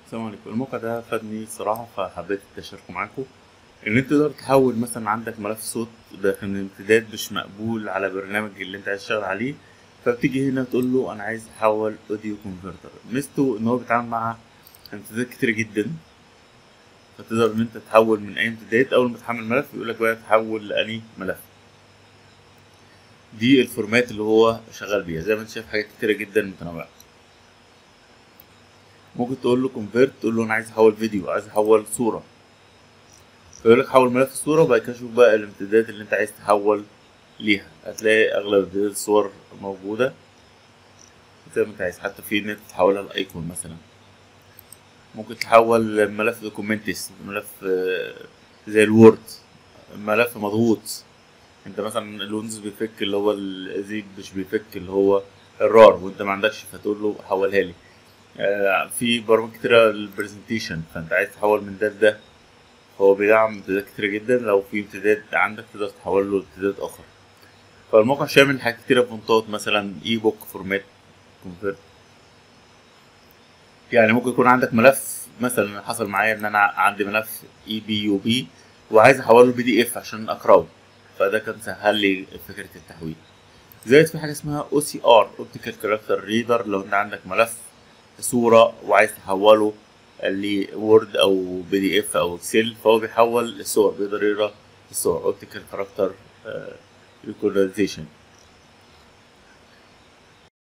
السلام عليكم الموقع ده فادني صراحة فحبيت أشاركه معاكم إن أنت تقدر تحول مثلا عندك ملف صوت لكن الامتداد مش مقبول على برنامج اللي أنت عايز تشتغل عليه فبتيجي هنا تقول له أنا عايز أحول أوديو كونفرتر ميزته إن هو بيتعامل مع امتدادات كتير جدا فتقدر إن أنت تحول من أي امتداد أول ما تحمل ملف يقولك بقى تحول لأني ملف دي الفورمات اللي هو شغال بيها زي ما انت شايف حاجات كتيرة جدا متنوعة ممكن تقول له كونفيرت تقول له انا عايز احول فيديو عايز احول صورة فيقول لك حول ملف الصورة وبعد كده شوف بقى الامتدادات اللي انت عايز تحول ليها هتلاقي اغلب امتدادات الصور موجودة زي ما انت عايز حتى في ان انت تحولها لايكون مثلا ممكن تحول ملف دوكيومنتس ملف آه، زي الوورد ملف مضغوط انت مثلا الويندوز بيفك اللي هو الزيب مش بيفك اللي هو الرار وانت ما عندكش فتقول له حولها لي آه، في برامج كتيرة للبرزنتيشن فانت عايز تحول من ده لده هو بيدعم امتدادات كتيرة جدا لو في امتداد عندك تقدر تحول له لامتداد اخر فالموقع شامل حاجات كتيرة فونتات مثلا اي بوك فورمات كونفيرت يعني ممكن يكون عندك ملف مثلا حصل معايا ان انا عندي ملف اي بي يو بي وعايز احوله بي دي اف عشان اقراه فده كان سهل لي فكره التحويل زائد في حاجه اسمها او سي ار اوبتيكال كاركتر ريدر لو انت عندك ملف صوره وعايز تحوله لوورد او بي دي اف او اكسل فهو بيحول الصور بيقدر يقرا الصور اوبتيكال كاركتر ريكورديزيشن